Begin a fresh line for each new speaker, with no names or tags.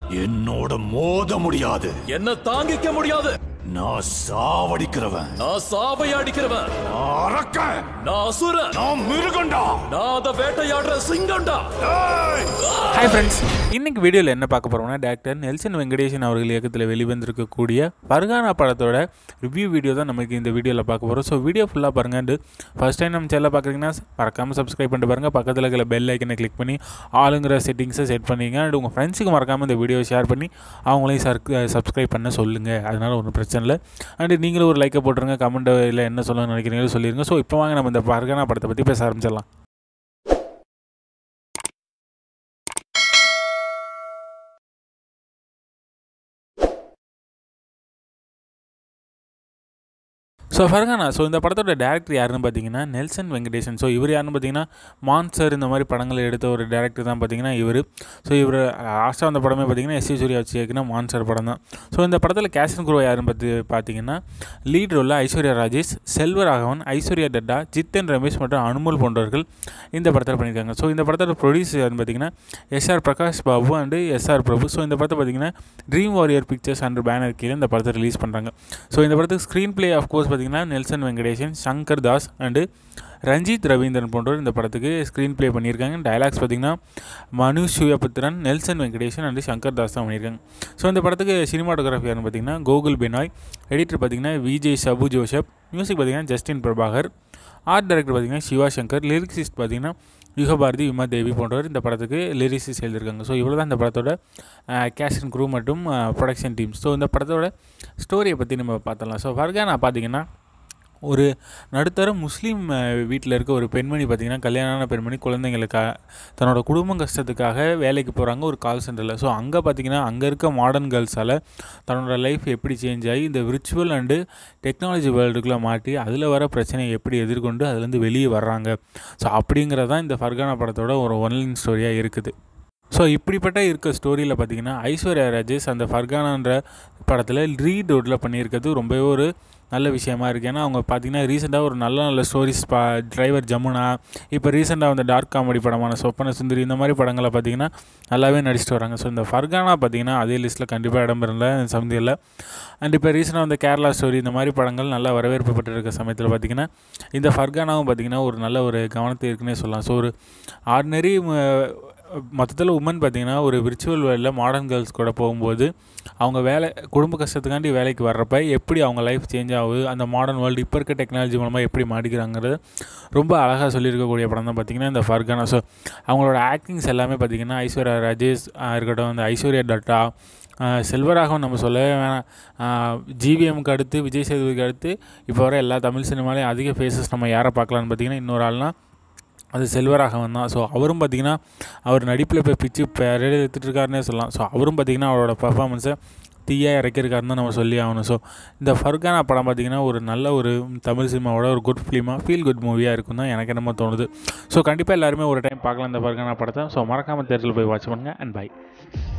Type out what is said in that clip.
என்னோட மோத முடியாது
என்ன தாங்கிக்க முடியாது
நான் சாவடிக்கிறவன்
நான் சாவை அடிக்கிறவன்
நான் அரக்கன்
நான் அசுரன்
நான் மிருகண்டா
நான் அதை வேட்டையாடுற சிங்கம்டா
ஏய்!
ஹாய் ஃப்ரெண்ட்ஸ் இன்னைக்கு வீடியோவில் என்ன பார்க்க போகிறோம்னா டாக்டர் நெல்சன் வெங்கடேசன் அவர்கள் இயக்கத்தில் வெளிவந்திருக்கக்கூடிய பர்கானா படத்தோட ரிவ்யூ வீடியோ தான் நமக்கு இந்த வீடியோவில் பார்க்க போகிறோம் ஸோ வீடியோ ஃபுல்லாக பாருங்க அண்டு ஃபஸ்ட் டைம் நம்ம சேனல் பார்க்குறீங்கன்னா மறக்காமல் சப்ஸ்கிரைப் பண்ணிட்டு பாருங்கள் பக்கத்தில் இருக்கிற பெல் ஐக்கனை கிளிக் பண்ணி ஆளுங்கிற செட்டிங்ஸை செட் பண்ணிங்க அண்ட் உங்கள் ஃப்ரெண்ட்ஸுக்கு மறக்காமல் இந்த வீடியோ ஷேர் பண்ணி அவங்களையும் சர்க் சப்ஸ்கிரைப் பண்ண சொல்லுங்கள் அதனால் ஒன்றும் பிரச்சனை இல்லை அண்டு நீங்களும் ஒரு லைக்கை போட்டுருங்க கமெண்ட் இல்லை என்ன சொல்ல நினைக்கிறீங்களோ சொல்லிடுங்க ஸோ இப்போ வாங்க நம்ம இந்த பர்கானா படத்தை பற்றி பேச ஆரம்பிச்சிடலாம் ஸோ ஃபர்கானா ஸோ இந்த படத்தோட டேரக்டர் யாருன்னு பார்த்தீங்கன்னா நெல்சன் வெங்கடேசன் ஸோ இவர் யாருன்னு பார்த்தீங்கன்னா மான்சர் இந்த மாதிரி படங்களை எடுத்த ஒரு டேரக்டர் தான் பார்த்தீங்கன்னா இவர் ஸோ இவர் லாஸ்ட்டாக வந்த படமே பார்த்தீங்கன்னா எஸ் சூர்யா வச்சு இயக்குனா மான்சர் படம் தான் ஸோ இந்த படத்தில் கேஷன் குரோ யாருன்னு பார்த்து பார்த்தீங்கன்னா லீட் ரோலில் ஐஸ்வர்யா ராஜேஷ் செல்வராகவன் ஐஸ்வர்யா தட்டா ஜித்தன் ரமேஷ் மற்றும் அனுமோல் போன்றவர்கள் இந்த படத்தில் பண்ணியிருக்காங்க ஸோ இந்த படத்தோட ப்ரொடியூசர் யாருன்னு பார்த்தீங்கன்னா SR Prakash Babu and SR Prabhu so இந்த படத்தை பார்த்தீங்கன்னா dream warrior pictures and banner கீழே இந்த படத்தை ரிலீஸ் பண்ணுறாங்க ஸோ இந்த படத்துக்கு ஸ்க்ரீன் பிளே ஆஃப் கோர்ஸ் பார்த்தீங்கன்னா நெல்சன் வெங்கடேசன் சங்கர் தாஸ் அண்டு ரஞ்சித் ரவீந்திரன் போன்றவர் இந்த படத்துக்கு ஸ்க்ரீன் ப்ளே பண்ணியிருக்காங்க டைலாக்ஸ் பார்த்தீங்கன்னா மனு சுயபுத்திரன் நெல்சன் வெங்கடேசன் அண்டு சங்கர் தாஸ் தான் பண்ணியிருக்காங்க ஸோ இந்த படத்துக்கு சினிமாட்டோகிராஃபி யாருன்னு பார்த்தீங்கன்னா கோகுல் பெனாய் எடிட்டர் பார்த்தீங்கன்னா விஜய் சபு ஜோசப் மியூசிக் பார்த்தீங்கன்னா ஜஸ்டின் பிரபாகர் ஆர்ட் டைரக்டர் பார்த்தீங்கன்னா சிவா சங்கர் லிரிக்ஸிஸ்ட் பார்த்தீங்கன்னா யுகபாரதி உமா தேவி போன்றவர் இந்த படத்துக்கு லிரிக்ஸிஸ் எழுதியிருக்காங்க ஸோ இவ்வளோ தான் இந்த படத்தோட கேஷ் அண்ட் க்ரூ மற்றும் ப்ரொடக்ஷன் டீம் ஸோ இந்த படத்தோட ஸ்டோரியை பற்றி நம்ம பார்த்தலாம் ஸோ ஃபர்கானா பார்த்தீங்கன்னா ஒரு நடுத்தர முஸ்லீம் வீட்டில் இருக்க ஒரு பெண்மணி பார்த்திங்கன்னா கல்யாணமான பெண்மணி குழந்தைங்களுக்கா தன்னோட குடும்ப கஷ்டத்துக்காக வேலைக்கு போகிறாங்க ஒரு கால் சென்டரில் ஸோ அங்கே பார்த்திங்கன்னா அங்கே இருக்க மாடர்ன் கேர்ள்ஸால் தன்னோட லைஃப் எப்படி சேஞ்ச் ஆகி இந்த விர்ச்சுவல் அண்டு டெக்னாலஜி வேர்ல்டுக்குள்ளே மாட்டி அதில் வர பிரச்சனையை எப்படி எதிர்கொண்டு அதுலேருந்து வெளியே வர்றாங்க ஸோ அப்படிங்கிறது தான் இந்த ஃபர்கானா படத்தோட ஒரு ஒன்லைன் ஸ்டோரியாக இருக்குது ஸோ இப்படிப்பட்ட இருக்க ஸ்டோரியில் பார்த்தீங்கன்னா ஐஸ்வர்யா ராஜேஷ் அந்த ஃபர்கானான்ற படத்தில் ரீட் ரோட்டில் பண்ணியிருக்கிறது ரொம்பவே ஒரு நல்ல விஷயமா இருக்குது ஏன்னா அவங்க பார்த்தீங்கன்னா ரீசெண்டாக ஒரு நல்ல நல்ல ஸ்டோரிஸ் பா டிரைவர் ஜமுனா இப்போ ரீசெண்டாக வந்த டார்க் காமெடி படமான சொப்பன சுந்தரி இந்த மாதிரி படங்களை பார்த்தீங்கன்னா நல்லாவே நடிச்சிட்டு வராங்க ஸோ இந்த ஃபர்கானா பார்த்தீங்கன்னா அதே லிஸ்ட்டில் கண்டிப்பாக இடம் பெறல சமந்தியில் அண்ட் இப்போ ரீசெண்டாக வந்த கேரளா ஸ்டோரி இந்த மாதிரி படங்கள் நல்லா வரவேற்பு பெற்றிருக்க சமயத்தில் பார்த்திங்கன்னா இந்த ஃபர்கானாவும் பார்த்திங்கன்னா ஒரு நல்ல ஒரு கவனத்தை இருக்குன்னே சொல்லலாம் ஸோ ஒரு ஆர்டினரி மொத்தத்தில் உமன் பார்த்திங்கன்னா ஒரு விர்ச்சுவல் வேர்ல்டில் மாடர்ன் கேர்ள்ஸ் கூட போகும்போது அவங்க வேலை குடும்ப கஷ்டத்துக்காண்டி வேலைக்கு வர்றப்ப எப்படி அவங்க லைஃப் சேஞ்ச் ஆகுது அந்த மாடர்ன் வேர்ல்டு இப்போ இருக்க டெக்னாலஜி மூலமாக எப்படி மாட்டிக்கிறாங்கிறது ரொம்ப அழகாக சொல்லியிருக்கக்கூடிய படம் தான் பார்த்திங்கன்னா இந்த ஃபர்கானா ஸோ அவங்களோட ஆக்டிங்ஸ் எல்லாமே பார்த்திங்கன்னா ஐஸ்வர்யா ராஜேஷ் இருக்கட்டும் அந்த ஐஸ்வர்யா தட்டா செல்வராகவும் நம்ம சொல்லவே வேணாம் ஜிவிஎம்க்கு அடுத்து விஜய் சேதுபதிக்கு அடுத்து இப்போ வர எல்லா தமிழ் சினிமாலையும் அதிக ஃபேஸஸ் நம்ம யாரை பார்க்கலான்னு பார்த்திங்கன்னா இன்னொரு ஆள்னா அது செல்வராகவன் தான் ஸோ அவரும் பார்த்திங்கன்னா அவர் நடிப்பில் இப்போ பிச்சு ரெடி எடுத்துகிட்டு இருக்காருன்னே சொல்லலாம் ஸோ அவரும் பார்த்திங்கன்னா அவரோட பர்ஃபார்மன்ஸை தீயாக இறக்கியிருக்காருன்னு தான் நம்ம சொல்லி ஆகணும் ஸோ இந்த ஃபர்கானா படம் பார்த்திங்கன்னா ஒரு நல்ல ஒரு தமிழ் சினிமாவோட ஒரு குட் ஃபிலிமாக ஃபீல் குட் மூவியாக இருக்கும் தான் எனக்கு என்னமோ தோணுது ஸோ கண்டிப்பாக எல்லாருமே ஒரு டைம் பார்க்கலாம் இந்த ஃபர்கானா படத்தை ஸோ மறக்காமல் தேட்டரில் போய் வாட்ச் பண்ணுங்கள் அண்ட் பை